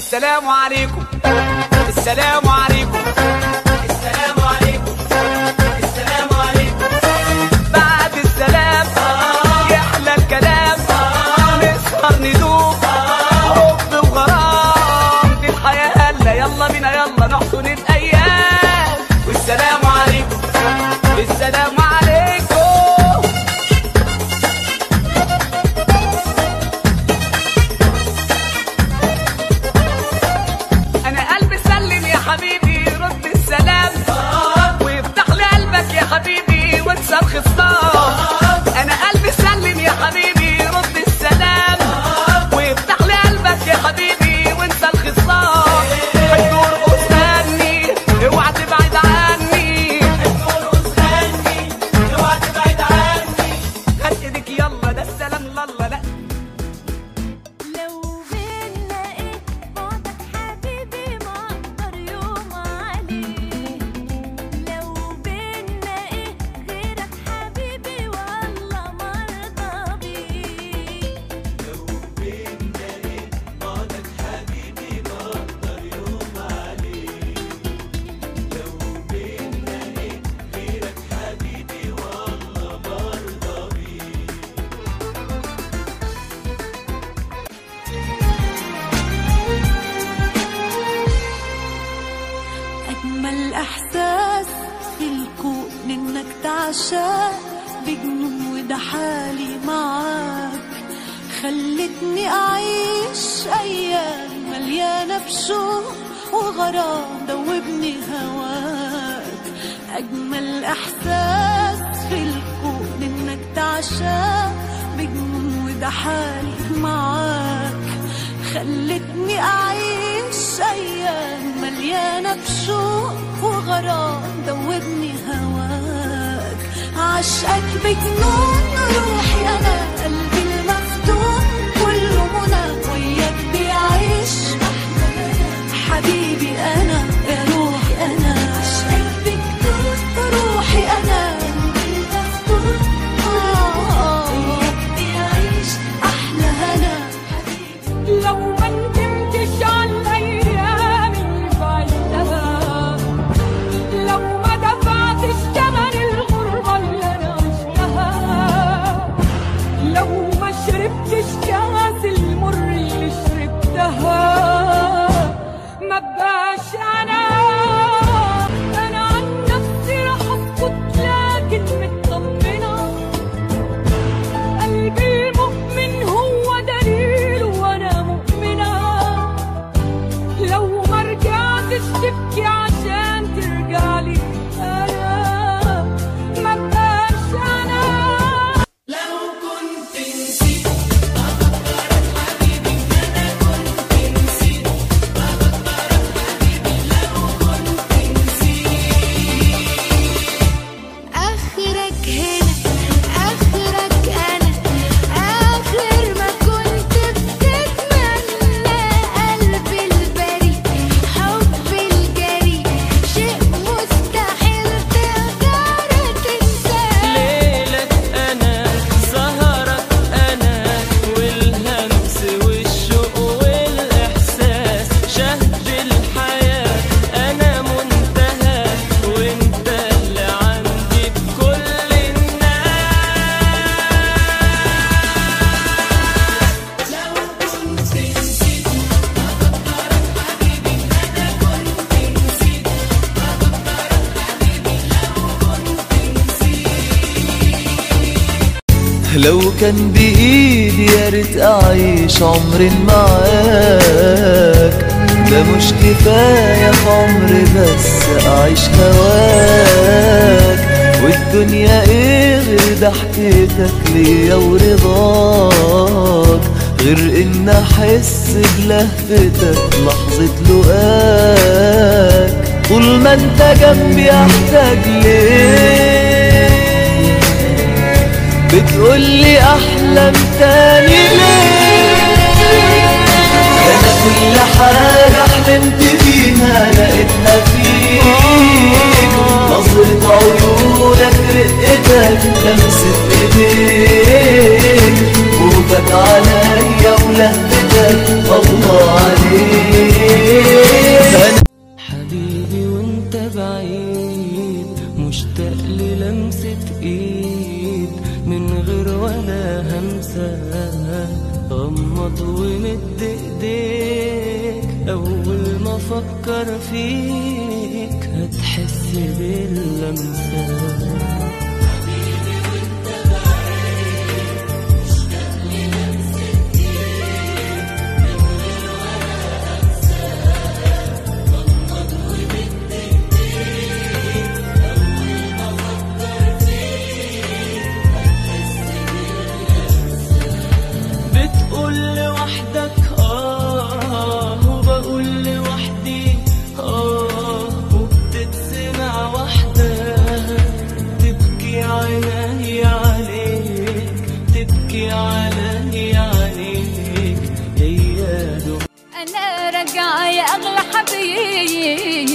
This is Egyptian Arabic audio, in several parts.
السلام عليكم السلام عليكم السلام عليكم السلام عليكم بعد السلام يحلى الكلام نسهر ندوب حب وغرام دي الحياة هلا يلا بينا يلا نحضن الأيام والسلام عليكم السلام عليكم انا قلبي سلم يا حبيبي رد السلام وافتح لي قلبك يا حبيبي وانسى الخصام انا قلبي سلم يا حبيبي رد السلام وافتح لي قلبك يا حبيبي وانسى الخصام هتدور غني اوعى تبعد عني هتدور غني اوعى تبعد عني خد ايدك يلا ده السلام لله لا لو بينا ايه بعدك حبيبي ما اقدر يوم عليه لو بينا ايه غيرك حبيبي والله مرضى بيه أجمل إحساس في الكون إنك تعشق بجنون وده حالي معاك خلتني أعيش أيام مليانة بشوق وغرام دوبني هواك أجمل إحساس في الكون إنك تعشق بجنون وده حالي معاك خلتني أعيش أيام مليانة بشوق وغرام دوبني هواك عشقك بجنون روحي أنا قلبي المفتون كله منى وياك بيعيش حبيبي أنا يا روحي أنا عشقك بجنون روحي أنا قلبي المفتون آه وياك بيعيش أحلى هنا حبيبي لو ما ندمتش على الايام البعيدة لو ما دفعتش ثمن الغربة اللي انا عشتها لو ما شربتش كاس المر اللي شربتها ما بقاش انا انا عن نفسي راح اسكت لكن مطمنه قلبي المؤمن هو دليل وانا مؤمنة لو ما رجعتش تبكي عشان ترجع لي انا ما بقاش انا آخرك هنا آخرك أنا آخر ما كنت بتتمنى قلبي البريء حب الجريء شيء مستحيل تقدر تنساه ليلك أنا سهرك أنا والهمس والشوق والإحساس شهد الحياة أنا منتهى وأنت اللي عندي بكل الناس لو كان بإيدي يا ريت أعيش عمري معاك ده مش كفاية في عمري بس أعيش هواك والدنيا إيه غير ضحكتك ليا ورضاك غير إن أحس بلهفتك لحظة لقاك طول ما أنت جنبي أحتاج ليك بتقولي احلم تاني ليه انا كل حاجة حلمت بيها لقيتها فيك نظرة عيونك رقتك لمسة ايديك خوفك عليا ولهفتك الله عليك أول ما أفكر فيك هتحس باللمسة بتقول لوحدك اه وبقول لوحدي اه وبتتسمع وحدك تبكي عيني عليك تبكي علي عليك هي دو انا راجعه يا اغلى حبيب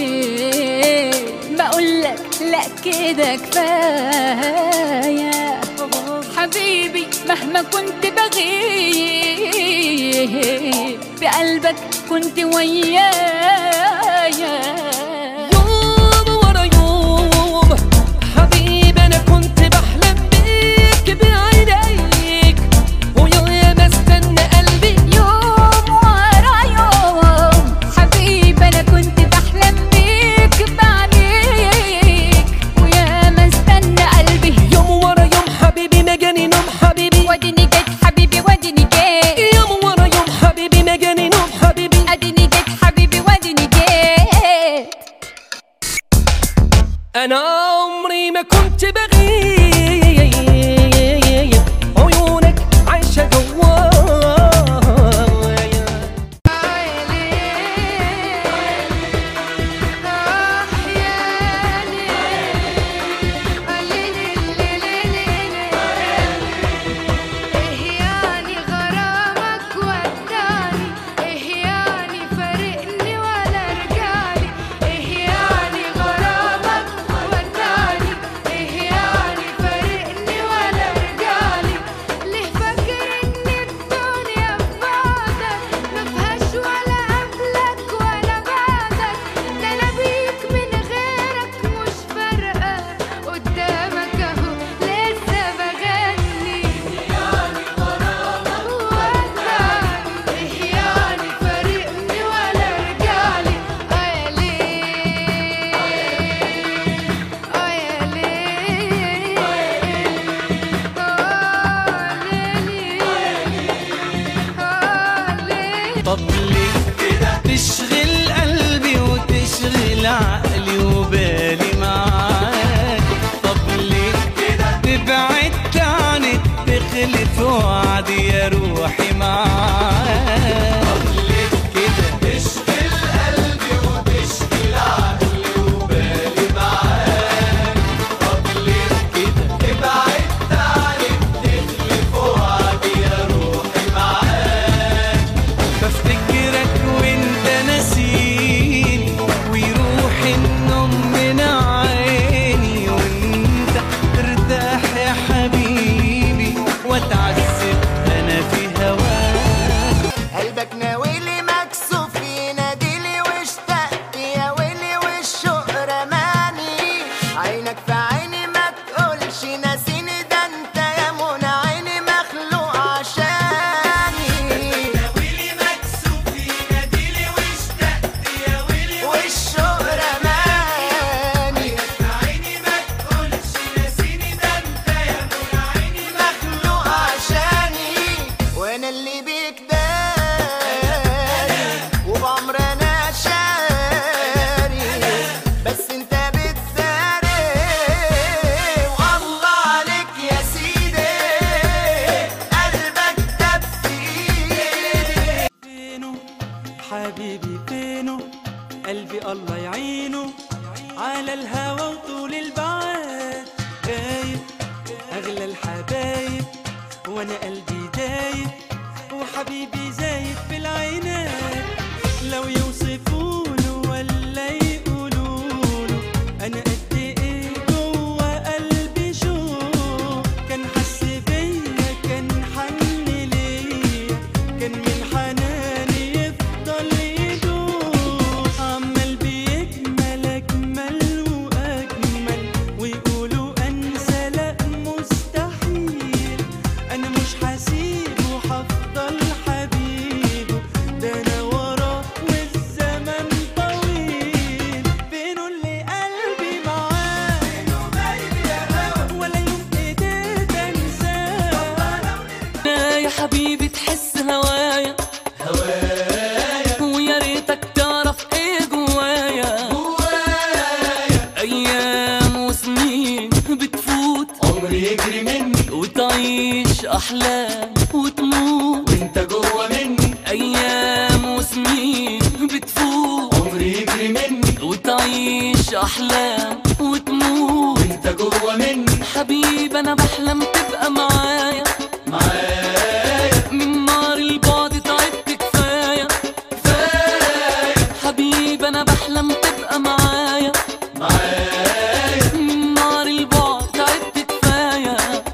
بقولك لا كده كفايه حبيبي مهما كنت بغيب بقلبك كنت ويايا يوم ورا يوم حبيبي انا كنت بحلم بيك بعينيك ويا ما استنى قلبي يوم ورا يوم حبيبي انا كنت بحلم بيك بعينيك ويا ما استنى قلبي يوم ورا يوم حبيبي ما جاني نوم حبيبي وديني جيت حبيبي وديني جيت يوم ورا يوم حبيبي ما جاني نوم حبيبي اديني جيت حبيبي وديني جيت انا عمري ما كنت بغيب عيونك عايشه جوايا إيه يعني غرامك وداني إيه يعني فارقني ولا رجالي إيه يعني غرامك وداني إيه يعني فارقني ولا رجالي ليه فاكر إن الدنيا في بعدك مفيهاش ولا قبلك ولا بعدك ده أنا بيك من غيرك مش فارقة قدامك أهو لسه بغني وداني إيه يعني فارقني ولا رجالي آه يا ليل آه يا ليل آه ليلي آه ليلي طب ليه تشغل قلبي وتشغل عقلي وبالي معاك طب ليه تبعد عنك تخلف وعدي يا روحي معاك طب ليه كده تشغل قلبي وتشغل عقلي وبالي معاك طب ليه كده تبعد عنك تخلف وعدي يا روحي معاك بفتكرك وانت ناسيني ويروح النوم من عيني وانت ترتاح يا حبيبي واتعذب انا في هواك قلبك ناويلي مكسوف يناديلي واشتقت يا ويلي والشوق رماني عينك في عيني ما تقولش ناسيني ده انت يا منى عيني مخلوق عشاني ناويلي مكسوف يناديلي واشتقت يا ويلي والشوق رماني عيني ما تقولش ناسيني ده انت يا منى عيني مخلوق عشاني وانا اللي بيك داري وبعمر انا شاري بس انت بتداري والله عليك يا سيدي قلبك دب في ايدي فينه حبيبي فينه قلبي الله يعينه على الهوى وطول البعاد غايب اغلى الحبايب وانا قلبي دايب وحبيبي زايد في العينات لو يوصفونه ولا يقولوله انا قد ايه جوه قلبي شوق كان حس بيا كان حن ليا كان من حناني يفضل يدوق عمال بيكمل اجمل واجمل ويقولوا انسى لا مستحيل انا مش هسيبه هفضل حبيبه ده انا وراه احلام وتموت وانت جوه مني ايام وسنين بتفوت عمري يجري مني وتعيش احلام وتموت وانت جوه مني حبيب انا بحلم تبقى معايا معايا من نار البعد تعبت كفايه حبيب انا بحلم تبقى معايا معايا من نار البعد تعبت كفايه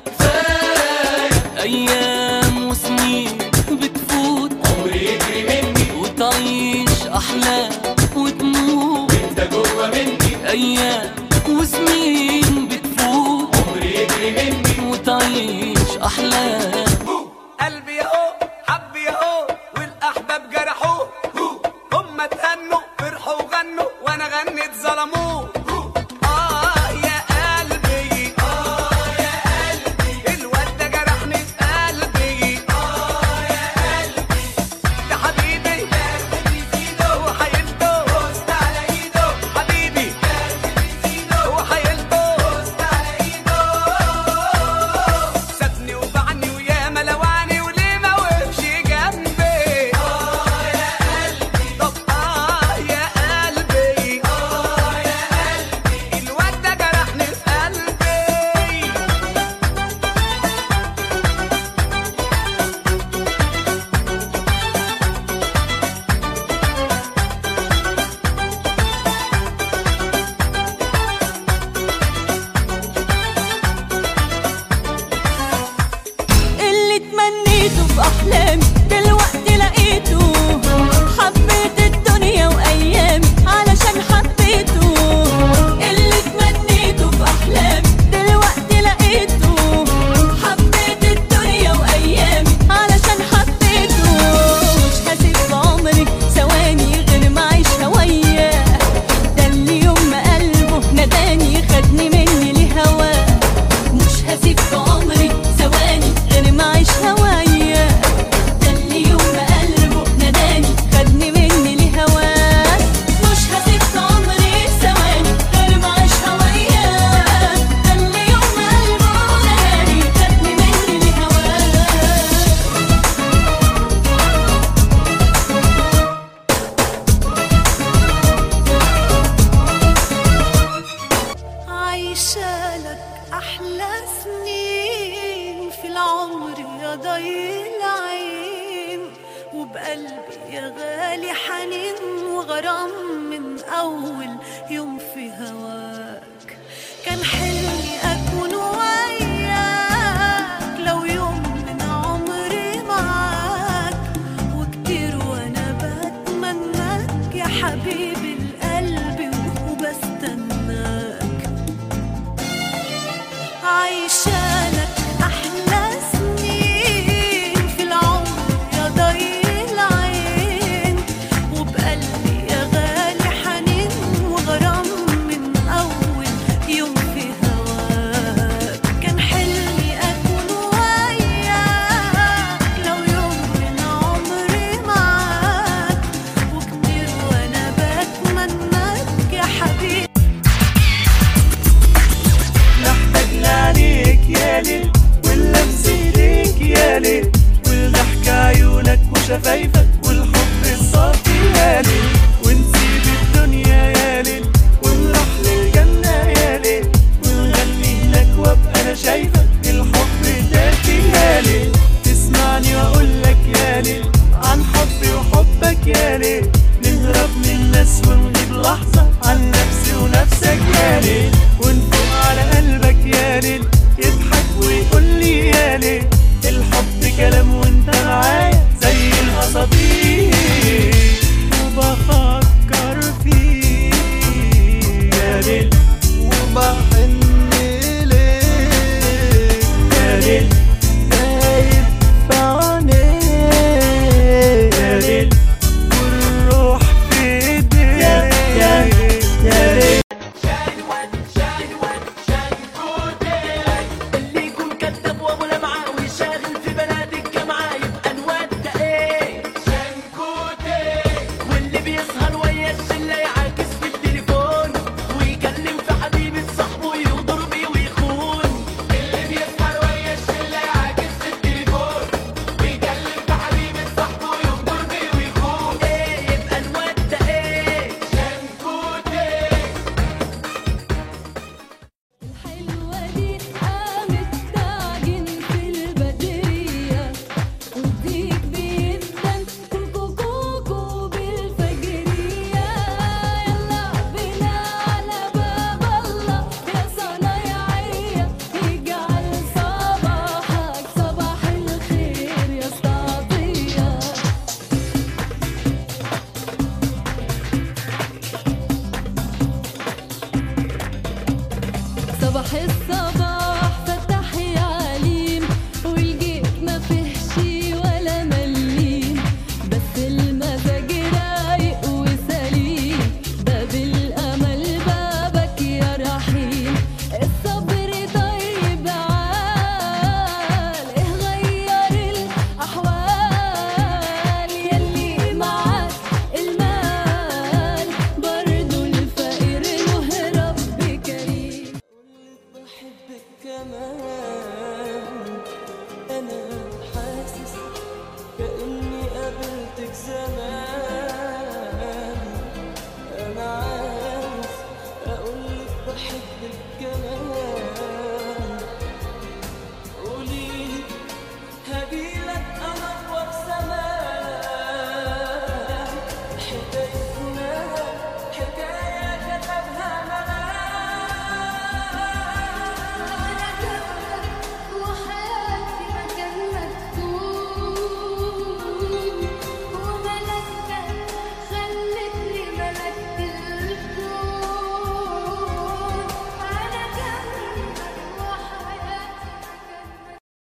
ايام وسنين بتفوت عمري يجري مني وتعيش احلام وتموت وانت جوه مني ايام وسنين بتفوت عمري يجري مني وتعيش احلام قلبي ياهو حب ياهو والاحباب جرحوه هم اتهنوا فرحوا وغنوا وانا غنيت ظلموه اه يا قلبي اه يا قلبي الواد ده جرحني في قلبي اه يا قلبي ده حبيبي هو حيلته على ايده حبيبي هو حيلته على ايده سابني وبعني وياما لوعني وليه ما وقفش جنبي اه يا قلبي طب اه يا قلبي اه يا قلبي الواد ده جرحني في قلبي اللي تمنيته في احلامي دلوقتي لقيته حبيت الدنيا وايامي علشان حبيته اللي تمنيته في احلامي دلوقتي لقيته حبيت الدنيا وايامي علشان حبيته مش هسيب في عمري ثواني غير ما اعيشها وياه ده اللي يوم ما قلبه نداني خدني مني لهواه مش هسيب في عمري ثواني غير ما اعيش هوايا ده اللي يوم ما قلبه نداني خدني مني لهواه مش هسيب في عمري ثواني غير ما اعيش هوايا ده اللي يوم ما قلبه نداني خدني مني لهواه عايشة لك أحلى سنين في العمر يا ضي العين وبقلبي يا غالي حنين وغرام من أول يوم في هواك كان حلمي أكون وياك لو يوم من عمري معاك وكتير وأنا بتمناك يا حبيبي